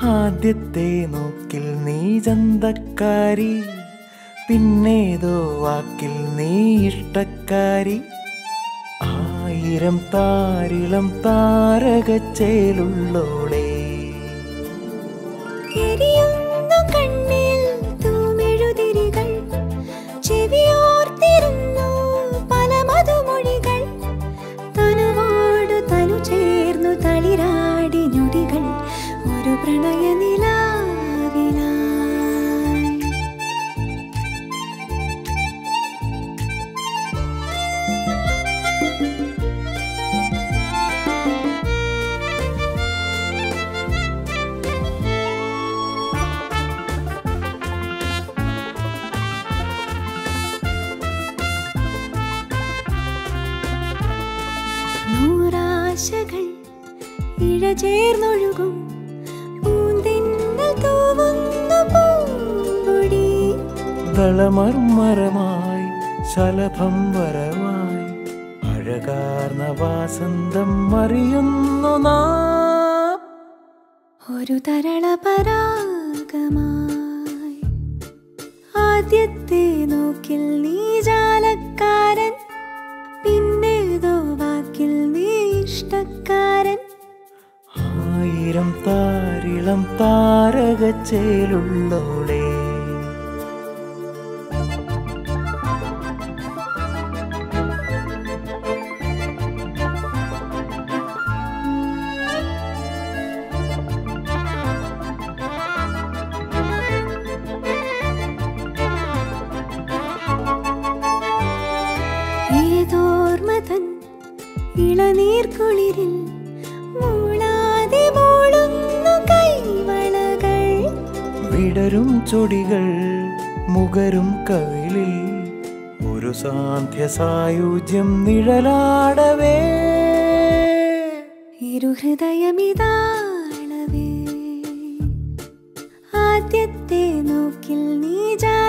ആദ്യത്തെ നോക്കിൽ നീ ചന്തക്കാരി പിന്നേതോ വാക്കിൽ നീ ഇഷ്ടക്കാരി ആയിരം താരിളം താരകച്ചേലുള്ളോളേ എരിയുന്നു കണ്ണിൽ തൂമെഴുതിരികൾ ചെവിയോർത്തിരുന്നു പല മധുമൊഴികൾ തനുവോടു തനു ചേർന്നു തളിരാടി ഞൊടികൾ ഒരു പ്രണയനിലാവിലായി നൂറാശകൾ ഇഴചേർന്നൊഴുകും പൂന്തിന്നൽ തൂവുന്നു പൂമ്പൊടി ദളമർമരമായി ശലഭം വരവായി അഴകാർന്ന വാസന്തം അറിയുന്നു നാം ഒരു തരള പരാഗമായി ആദ്യത്തെ നോക്കിൽ നീ ജാലക്കാരൻ പിന്നേതോ വാക്കിൽ നീ ഇഷ്ടക്കാരൻ ആയിരം താരിളം താരകച്ചേലുള്ളോളേ ഏതോർമതൻ ഇളനീർക്കുളിരിൽ മൂളാതെ മൂളുന്നു കൈവളകൾ വിടരും ചൊടികൾ മുകരും കവിളിൽ ഒരു സാന്ധ്യ സായുജ്യം നിഴലാടവേ ഇരുഹൃദയമിതാളവേ ആദ്യത്തെ നോക്കിൽ നീ ജാ